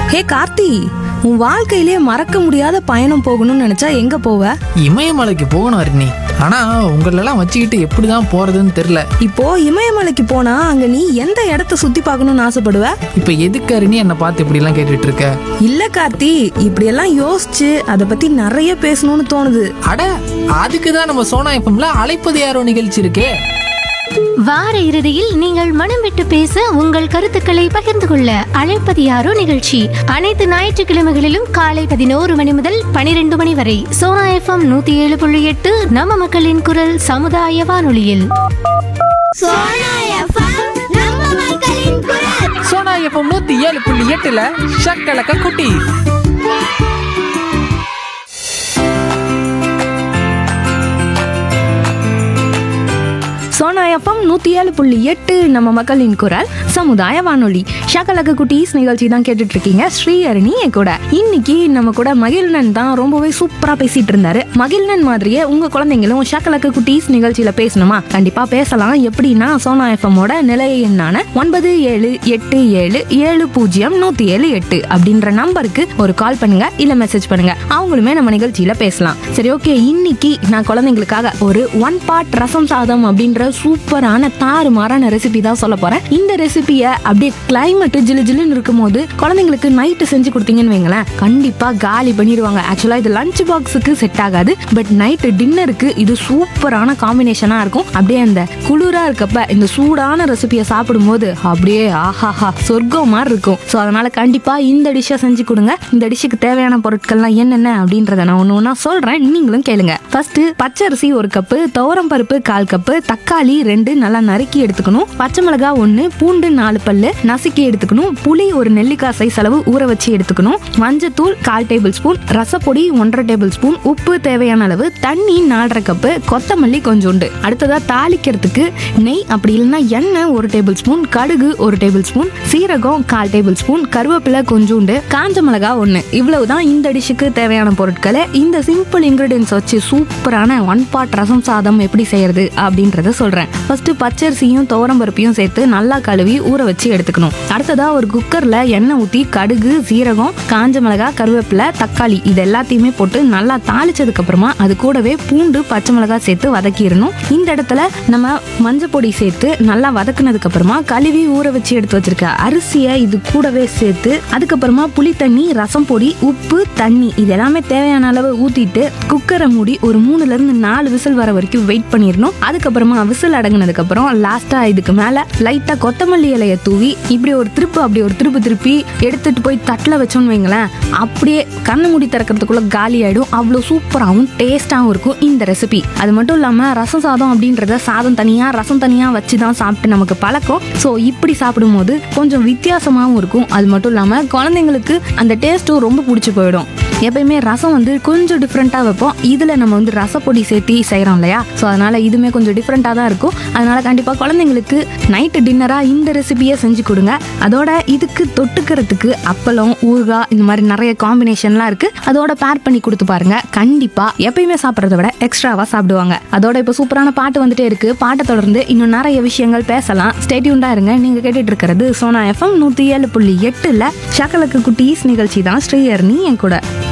ஹே கார்த்தி உன் வாழ்க்கையிலே மறக்க முடியாத பயணம் போகணும்னு நினைச்சா எங்க போவ இமயமலைக்கு போகணும் அருணி ஆனா உங்களெல்லாம் வச்சுக்கிட்டு எப்படிதான் போறதுன்னு தெரியல இப்போ இமயமலைக்கு போனா அங்க நீ எந்த இடத்த சுத்தி பார்க்கணும்னு ஆசைப்படுவ இப்ப எதுக்கு அருணி என்னை பார்த்து இப்படி எல்லாம் கேட்டுட்டு இருக்க இல்ல கார்த்தி இப்படியெல்லாம் யோசிச்சு அதை பத்தி நிறைய பேசணும்னு தோணுது அட அதுக்கு தான் நம்ம சோனா எஃப்எம்ல அழைப்பது யாரோ நிகழ்ச்சி இருக்கே வார இறுதியில் நீங்கள் மனம் விட்டு பேச உங்கள் கருத்துக்களை பகிர்ந்து கொள்ள அழைப்பது யாரோ நிகழ்ச்சி அனைத்து ஞாயிற்றுக்கிழமைகளிலும் காலை பதினோரு மணி முதல் பனிரெண்டு மணி வரை சோனா எஃப்எம் நூத்தி ஏழு புள்ளி எட்டு நம்ம மக்களின் குரல் சமுதாய வானொலியில் சோனா எஃப்எம் நம்ம மக்களின் குரல் சோனா எஃப்எம் நூத்தி ஏழு புள்ளி எட்டுல ஷக்கலக்க குட்டி சோனா எஃப்எம் நூத்தி ஏழு புள்ளி எட்டு நம்ம மக்களின் குரல் சமுதாய வானொலி ஷகலக குட்டீஸ் நிகழ்ச்சி தான் கேட்டுட்டு இருக்கீங்க ஸ்ரீ அருணி என் கூட இன்னைக்கு நம்ம கூட மகிழ்நன் தான் ரொம்பவே சூப்பரா பேசிட்டு இருந்தாரு மகிழ்நன் மாதிரியே உங்க குழந்தைங்களும் ஷகலக குட்டீஸ் நிகழ்ச்சியில பேசணுமா கண்டிப்பா பேசலாம் எப்படின்னா சோனா எஃப்எம்மோட நிலைய எண்ணான ஒன்பது ஏழு எட்டு ஏழு ஏழு பூஜ்ஜியம் நூத்தி ஏழு எட்டு அப்படின்ற நம்பருக்கு ஒரு கால் பண்ணுங்க இல்ல மெசேஜ் பண்ணுங்க அவங்களுமே நம்ம நிகழ்ச்சியில பேசலாம் சரி ஓகே இன்னைக்கு நான் குழந்தைங்களுக்காக ஒரு ஒன் பார்ட் ரசம் சாதம் அப்படின்ற சூப்பரான தாறுமாறான ரெசிபி தான் சொல்ல போறேன் இந்த ரெசிபியை அப்படியே கிளைமேட் ஜிலு ஜிலுன்னு இருக்கும்போது குழந்தைங்களுக்கு நைட்டு செஞ்சு கொடுத்தீங்கன்னு வைங்களேன் கண்டிப்பா காலி பண்ணிடுவாங்க ஆக்சுவலா இது லஞ்ச் பாக்ஸுக்கு செட் ஆகாது பட் நைட்டு டின்னருக்கு இது சூப்பரான காம்பினேஷனா இருக்கும் அப்படியே அந்த குளிரா இருக்கப்ப இந்த சூடான ரெசிபியை சாப்பிடும்போது அப்படியே ஆஹாஹா சொர்க்கம் மாதிரி இருக்கும் ஸோ அதனால கண்டிப்பா இந்த டிஷ்ஷை செஞ்சு கொடுங்க இந்த டிஷ்ஷுக்கு தேவையான பொருட்கள்லாம் என்னென்ன அப்படின்றத நான் ஒன்று ஒன்றா சொல்றேன் நீங்களும் கேளுங்க ஃபர்ஸ்ட் பச்சரிசி ஒரு கப்பு துவரம் பருப்பு கால் கப்பு தக்காளி ரெண்டு நல்லா நறுக்கி எடுத்துக்கணும் பச்சை மிளகாய் ஒன்று பூண்டு நாலு பல்லு நசுக்கி எடுத்துக்கணும் புளி ஒரு நெல்லிக்காய் சைஸ் அளவு ஊற வச்சு எடுத்துக்கணும் மஞ்சத்தூள் கால் டேபிள் ஸ்பூன் ரசப்பொடி ஒன்றரை டேபிள் ஸ்பூன் உப்பு தேவையான அளவு தண்ணி நாலரை கப்பு கொத்தமல்லி கொஞ்சோண்டு அடுத்ததா தாளிக்கிறதுக்கு நெய் அப்படி இல்லைன்னா எண்ணெய் ஒரு டேபிள் ஸ்பூன் கடுகு ஒரு டேபிள் ஸ்பூன் சீரகம் கால் டேபிள் ஸ்பூன் கருவேப்பிலை கொஞ்சோண்டு காஞ்ச மிளகா ஒன்று இவ்வளவுதான் இந்த டிஷ்ஷுக்கு தேவையான பொருட்களை இந்த சிம்பிள் இன்கிரீடியன்ஸ் வச்சு சூப்பரான ஒன் பாட் ரசம் சாதம் எப்படி செய்யறது அப்படின்றத சொல்றேன் ஃபர்ஸ்ட் பச்சரிசியும் துவரம் பருப்பையும் சேர்த்து நல்லா கழுவி ஊற வச்சு எடுத்துக்கணும் அடுத்ததா ஒரு குக்கர்ல எண்ணெய் ஊத்தி கடுகு சீரகம் காஞ்ச மிளகாய் கருவேப்பிலை தக்காளி இது எல்லாத்தையுமே போட்டு நல்லா தாளிச்சதுக்கு அப்புறமா அது கூடவே பூண்டு பச்சை மிளகாய் சேர்த்து வதக்கிடணும் இந்த இடத்துல நம்ம மஞ்சள் பொடி சேர்த்து நல்லா வதக்குனதுக்கு அப்புறமா கழுவி ஊற வச்சு எடுத்து வச்சிருக்க அரிசியை இது கூடவே சேர்த்து அதுக்கப்புறமா புளி தண்ணி ரசம் பொடி உப்பு தண்ணி இது எல்லாமே தேவையான அளவு ஊத்திட்டு குக்கரை மூடி ஒரு மூணுல இருந்து நாலு விசில் வர வரைக்கும் வெயிட் பண்ணிடணும் அதுக்கப்புறமா விசில் அடங்குனதுக்கு அப்புறம் லாஸ்டா இதுக்கு மேல லைட்டா கொத்தமல்லி இலைய தூவி இப்படி ஒரு திருப்பு அப்படி ஒரு திருப்பு திருப்பி எடுத்துட்டு போய் தட்டுல வச்சோம்னு வைங்களேன் அப்படியே கண்ணு மூடி திறக்கிறதுக்குள்ள காலி ஆயிடும் அவ்வளோ சூப்பராகவும் டேஸ்டாகவும் இருக்கும் இந்த ரெசிபி அது மட்டும் இல்லாம ரசம் சாதம் அப்படின்றத சாதம் தனியா ரசம் தனியா வச்சு தான் சாப்பிட்டு நமக்கு பழக்கம் ஸோ இப்படி சாப்பிடும்போது கொஞ்சம் வித்தியாசமாகவும் இருக்கும் அது மட்டும் இல்லாம குழந்தைங்களுக்கு அந்த டேஸ்ட்டும் ரொம்ப பிடிச்சி போயிடும் எப்பயுமே ரசம் வந்து கொஞ்சம் டிஃப்ரெண்ட்டாக வைப்போம் இதில் நம்ம வந்து ரசப்பொடி சேர்த்து செய்கிறோம் இல்லையா ஸோ அதனால் இதுவுமே கொஞ்சம் டிஃப்ரெண்ட்டாக தான் இருக்கும் அதனால் கண்டிப்பாக குழந்தைங்களுக்கு நைட்டு டின்னராக இந்த ரெசிபியை செஞ்சு கொடுங்க அதோட இதுக்கு தொட்டுக்கிறதுக்கு அப்பளம் ஊறுகாய் இந்த மாதிரி நிறைய காம்பினேஷன்லாம் இருக்குது அதோட பேர் பண்ணி கொடுத்து பாருங்க கண்டிப்பாக எப்பயுமே சாப்பிட்றத விட எக்ஸ்ட்ராவாக சாப்பிடுவாங்க அதோட இப்போ சூப்பரான பாட்டு வந்துட்டே இருக்குது பாட்டை தொடர்ந்து இன்னும் நிறைய விஷயங்கள் பேசலாம் ஸ்டேட்யூண்டாக இருங்க நீங்கள் கேட்டுட்டு இருக்கிறது சோனா எஃப்எம் நூற்றி ஏழு புள்ளி எட்டில் ஷக்கலுக்கு குட்டீஸ் நிகழ்ச்சி தான் ஸ்ரீயர்னி என் கூட